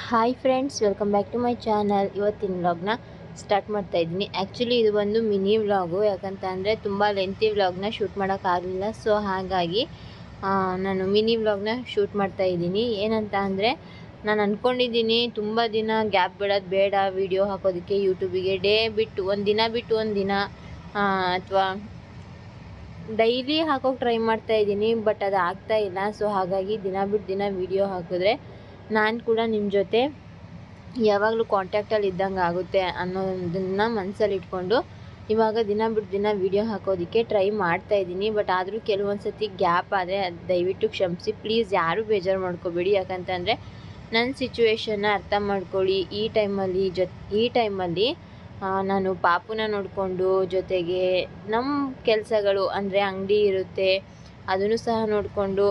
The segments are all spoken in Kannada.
Hi friends welcome back to my channel ಇವತ್ತಿನ ವ್ಲಾಗ್ನ ಸ್ಟಾರ್ಟ್ ಮಾಡ್ತಾ ಇದ್ದೀನಿ ಆ್ಯಕ್ಚುಲಿ ಇದು ಒಂದು ಮಿನಿ ವ್ಲಾಗು ಯಾಕಂತ ಅಂದರೆ ತುಂಬ ಲೆಂತಿ ವ್ಲಾಗ್ನ ಶೂಟ್ ಮಾಡೋಕ್ಕಾಗಲಿಲ್ಲ ಸೊ ಹಾಗಾಗಿ ಆ, ನಾನು ಮಿನಿ ವ್ಲಾಗ್ನ ಶೂಟ್ ಮಾಡ್ತಾ ಇದ್ದೀನಿ ಏನಂತ ಅಂದರೆ ನಾನು ಅಂದ್ಕೊಂಡಿದ್ದೀನಿ ತುಂಬ ದಿನ ಗ್ಯಾಪ್ ಬಿಡೋದು ಬೇಡ ವಿಡಿಯೋ ಹಾಕೋದಕ್ಕೆ ಯೂಟ್ಯೂಬಿಗೆ ಡೇ ಬಿಟ್ಟು ಒಂದು ದಿನ ಬಿಟ್ಟು ಒಂದು ದಿನ ಅಥವಾ ಡೈಲಿ ಹಾಕೋಕೆ ಟ್ರೈ ಮಾಡ್ತಾ ಇದ್ದೀನಿ ಬಟ್ ಅದು ಆಗ್ತಾ ಇಲ್ಲ ಸೊ ಹಾಗಾಗಿ ದಿನ ಬಿಟ್ಟು ದಿನ ವಿಡಿಯೋ ಹಾಕಿದ್ರೆ ನಾನು ಕೂಡ ನಿಮ್ಮ ಜೊತೆ ಯಾವಾಗಲೂ ಕಾಂಟ್ಯಾಕ್ಟಲ್ಲಿ ಇದ್ದಂಗೆ ಆಗುತ್ತೆ ಅನ್ನೋದನ್ನು ಮನಸ್ಸಲ್ಲಿ ಇಟ್ಕೊಂಡು ಇವಾಗ ದಿನ ಬಿಟ್ಟು ದಿನ ವಿಡಿಯೋ ಹಾಕೋದಕ್ಕೆ ಟ್ರೈ ಮಾಡ್ತಾ ಇದ್ದೀನಿ ಬಟ್ ಆದರೂ ಕೆಲವೊಂದು ಸತಿ ಗ್ಯಾಪ್ ಆದರೆ ಅದು ದಯವಿಟ್ಟು ಕ್ಷಮಿಸಿ ಪ್ಲೀಸ್ ಯಾರೂ ಬೇಜಾರು ಮಾಡ್ಕೋಬೇಡಿ ಯಾಕಂತಂದರೆ ನನ್ನ ಸಿಚುವೇಶನ್ನ ಅರ್ಥ ಮಾಡ್ಕೊಳ್ಳಿ ಈ ಟೈಮಲ್ಲಿ ಜೊ ಈ ಟೈಮಲ್ಲಿ ಆ, ನಾನು ಪಾಪುನ ನೋಡಿಕೊಂಡು ಜೊತೆಗೆ ನಮ್ಮ ಕೆಲಸಗಳು ಅಂದರೆ ಅಂಗಡಿ ಇರುತ್ತೆ ಅದನ್ನು ಸಹ ನೋಡಿಕೊಂಡು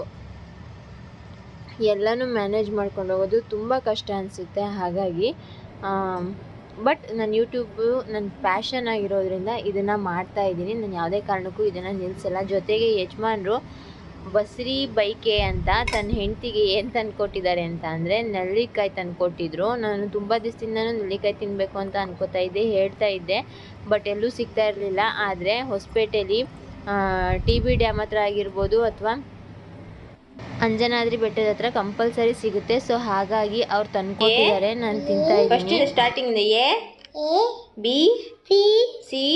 ಎಲ್ಲನೂ ಮ್ಯಾನೇಜ್ ಮಾಡ್ಕೊಂಡು ಹೋಗೋದು ತುಂಬ ಕಷ್ಟ ಅನಿಸುತ್ತೆ ಹಾಗಾಗಿ ಬಟ್ ನಾನು ಯೂಟ್ಯೂಬು ನನ್ನ ಪ್ಯಾಷನ್ ಆಗಿರೋದ್ರಿಂದ ಇದನ್ನು ಮಾಡ್ತಾ ಇದ್ದೀನಿ ನಾನು ಯಾವುದೇ ಕಾರಣಕ್ಕೂ ಇದನ್ನು ನಿಲ್ಲಿಸಲ್ಲ ಜೊತೆಗೆ ಯಜಮಾನ್ರು ಬಸ್ರಿ ಬೈಕೆ ಅಂತ ತನ್ನ ಹೆಂಡತಿಗೆ ಏನು ತಂದುಕೊಟ್ಟಿದ್ದಾರೆ ಅಂತ ಅಂದರೆ ನೆಲ್ಲಿಕಾಯಿ ತಂದುಕೊಟ್ಟಿದ್ರು ನಾನು ತುಂಬ ದಿವಸದಿಂದನೂ ನೆಲ್ಲಿಕಾಯಿ ತಿನ್ನಬೇಕು ಅಂತ ಅನ್ಕೋತಾ ಇದ್ದೆ ಹೇಳ್ತಾ ಇದ್ದೆ ಬಟ್ ಎಲ್ಲೂ ಸಿಗ್ತಾ ಇರಲಿಲ್ಲ ಆದರೆ ಹೊಸಪೇಟೆಯಲ್ಲಿ ಟಿ ಬಿ ಡ್ಯಾಮ್ ಹತ್ರ ಆಗಿರ್ಬೋದು ಅಥವಾ ಅಂಜನಾದ್ರಿ ಬೆಟ್ಟದ ಹತ್ರ ಕಂಪಲ್ಸರಿ ಸಿಗುತ್ತೆ ಸೊ ಹಾಗಾಗಿ ಅವ್ರು ತಂದ್ಕೊಟ್ಟಿದ್ದಾರೆ ನಾನು ತಿಂತಾ ಇದ್ದೀನಿ starting A B C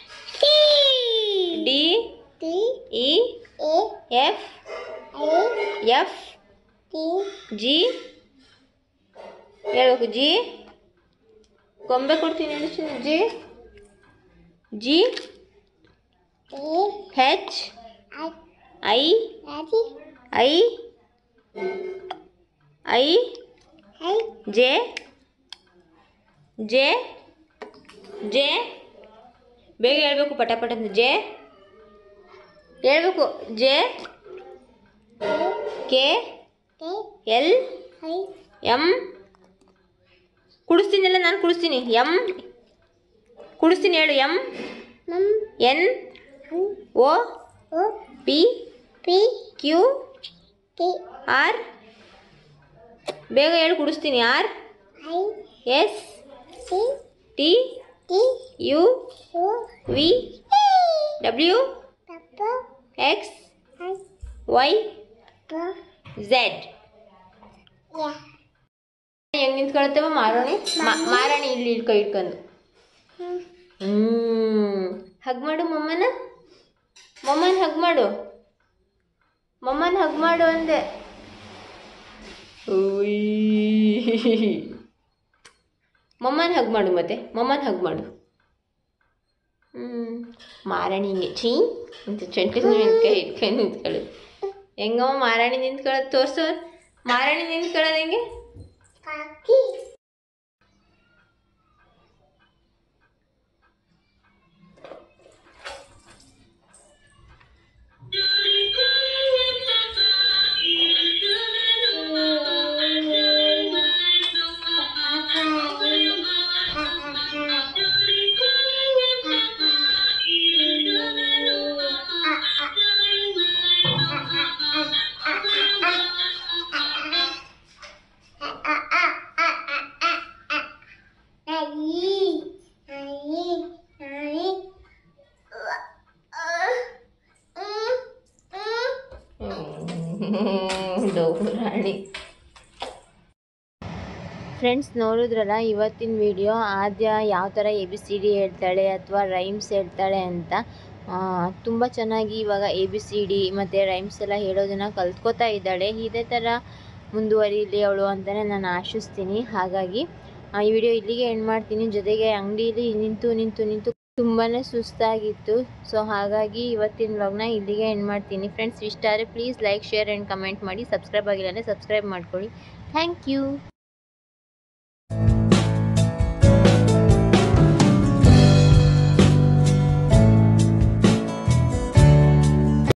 D E F F G ಹೇಳ್ಬೇಕು ಜಿ ಗೊಂಬೆ ಕೊಡ್ತೀನಿ ಅನಿಸ್ತೀನಿ G G H I I I J J J ಬೇಗ ಹೇಳ್ಬೇಕು ಪಟ ಪಟ ಅಂತ ಜೆ ಹೇಳ್ಬೇಕು ಜೆ ಕೆ ಎಲ್ ಎಮ್ ಕುಡಿಸ್ತೀನಿಲ್ಲ ನಾನು ಕುಡಿಸ್ತೀನಿ ಎಮ್ ಕುಡಿಸ್ತೀನಿ ಹೇಳು M N O P Q R ಬೇಗ ಹೇಳಿ ಕುಡಿಸ್ತೀನಿ R S T U V W X Y Z ಹೆಂಗ್ ನಿಂತ್ಕೊಳತ್ತವ ಮಾರಾಣಿ ಮಾ- ಮಾರಾಣಿ ಇಲ್ಲಿ ಇಲ್ಲಿ ಕೈ ಇಟ್ಕೊಂಡು ಹ್ಮ್ ಹಗ್ ಮಾಡು ಮಮ್ಮನ ಮಮ್ಮನ್ ಹಗ್ ಮಾಡು ಮಮ್ಮನ್ ಹಗ್ ಮಾಡು ಅಂದೆ ಉಯ್ಯ್. ಮಮ್ಮನ್ ಹಗ್ ಮಾಡು ಮತ್ತೆ ಮಮ್ಮನ್ ಹಗ್ ಮಾಡು ಹ್ಮ್ ಮಾರಾಣಿ ಹಿಂಗೆ ಚೀ ಅಂತ ಚಂಟಿ ಕೈ ಇಟ್ಕೊಂಡು ನಿಂತ್ಕೊಳ್ಳೋದು ಹೆಂಗಮ್ಮ ಮಾರಾಣಿ ನಿಂತ್ಕೊಳ್ಳೋದು ತೋರ್ಸು ಮಾರಾಣಿ ನಿಂತ್ಕೊಳ್ಳೋದು ಹೆಂಗೆ ಡೋರಾಣಿ ಫ್ರೆಂಡ್ಸ್ ನೋಡಿದ್ರಲ್ಲ ಇವತ್ತಿನ ವಿಡಿಯೋ ಆದ್ಯ ಯಾವ ಥರ ಎ ಬಿ ಸಿ ಡಿ ಹೇಳ್ತಾಳೆ ಅಥವಾ ರೈಮ್ಸ್ ಹೇಳ್ತಾಳೆ ಅಂತ ತುಂಬ ಚೆನ್ನಾಗಿ ಇವಾಗ ಎ ಬಿ ಸಿ ಡಿ ಮತ್ತು ರೈಮ್ಸ್ ಎಲ್ಲ ಹೇಳೋದನ್ನು ಕಲ್ತ್ಕೋತಾ ಇದ್ದಾಳೆ ಇದೇ ಥರ ಮುಂದುವರಿಲಿ ಅವಳು ಅಂತಲೇ ನಾನು ಆಶಿಸ್ತೀನಿ ಹಾಗಾಗಿ ಆ, ಈ ವಿಡಿಯೋ ಇಲ್ಲಿಗೆ ಎಂಡ್ ಮಾಡ್ತೀನಿ ಜೊತೆಗೆ ಅಂಗಡೀಲಿ ನಿಂತು ನಿಂತು ನಿಂತು ತುಂಬಾ ಸುಸ್ತಾಗಿತ್ತು ಸೊ ಹಾಗಾಗಿ ಇವತ್ತಿನ ವ್ಲಾಗ್ನ ಇಲ್ಲಿಗೆ ಎಂಡ್ ಮಾಡ್ತೀನಿ ಫ್ರೆಂಡ್ಸ್ ಇಷ್ಟ ಆದರೆ please like share and comment ಮಾಡಿ ಸಬ್ಸ್ಕ್ರೈಬ್ ಆಗಿಲ್ಲ ಅಂದರೆ ಸಬ್ಸ್ಕ್ರೈಬ್ ಮಾಡ್ಕೊಳ್ಳಿ ಥ್ಯಾಂಕ್ ಯು